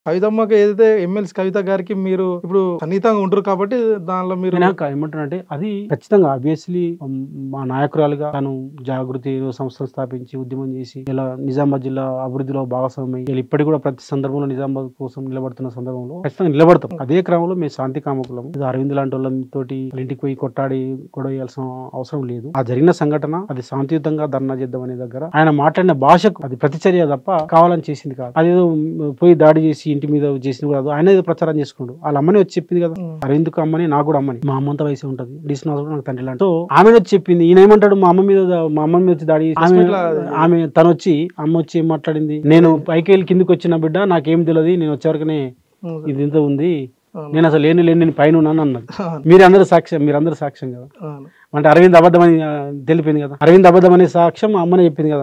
కవితమ్మకి ఏదైతే ఎమ్మెల్సీ కవిత గారికి మీరు ఇప్పుడు సన్నిహితంగా ఉంటారు కాబట్టి దానిలో మీరు వినాక ఏమంటానంటే అది ఖచ్చితంగా ఆబ్వియస్లీ మా నాయకురాలుగా తను జాగృతి సంస్థను స్థాపించి ఉద్యమం చేసి ఇలా నిజామాబాద్ జిల్లా అభివృద్ధిలో భాగస్వామ్యం ఇలా ఇప్పటికి కూడా ప్రతి సందర్భంలో నిజామాబాద్ కోసం నిలబడుతున్న సందర్భంలో ఖచ్చితంగా నిలబడతాం అదే క్రమంలో మేము శాంతి కామకులం ఇది అరవింద్ లాంటి వాళ్ళతోటి వాళ్ళ ఇంటికి పోయి కొట్టాడి గొడవ చేయాల్సిన అవసరం లేదు ఆ జరిగిన సంఘటన అది శాంతియుతంగా ధర్నా చేద్దాం అనే దగ్గర ఆయన మాట్లాడిన భాషకు అది ప్రతిచర్య తప్ప కావాలని చేసింది కాదు అదేదో పోయి దాడి చేసి ఇంటి మీద చేసింది కూడా కాదు. ఆయన ఏదో ప్రచారం చేసుకుంటూ వాళ్ళ అమ్మని వచ్చి చెప్పింది కదా ఉమ్. అరవింద్కు అమ్మని నాకు కూడా అమ్మని మా అమ్మంత వయసు ఉంటది డిస్ నాకు నాకు తండ్రి లాంటి సో ఆమె వచ్చి చెప్పింది ఈయన ఏమంటాడు మా అమ్మ మీద దా- మా అమ్మ మీద వచ్చి దాడి చేసి- ఆమె ఇట్లా ఆమె తను వచ్చి అమ్మ వచ్చి ఏం మాట్లాడింది నేను పైకి వెళ్ళి కిందికి వచ్చిన బిడ్డ నాకేం తెలియదు నేను వచ్చేవరకునే ఉమ్. ఇది ఇంత ఉంది అవును. నేను అసలు లేని లేని నేను పైన ఉన్నాను అన్నది అవును. మీరందరూ సాక్ష్యం మీరందరూ సాక్ష్యం కదా అవును. అంటే అరవింద్ అబద్ధం అని ఆ, తెలిపింది కదా అరవింద్ అబద్ధం అనే సాక్ష్యం మా అమ్మనే చెప్పింది కదా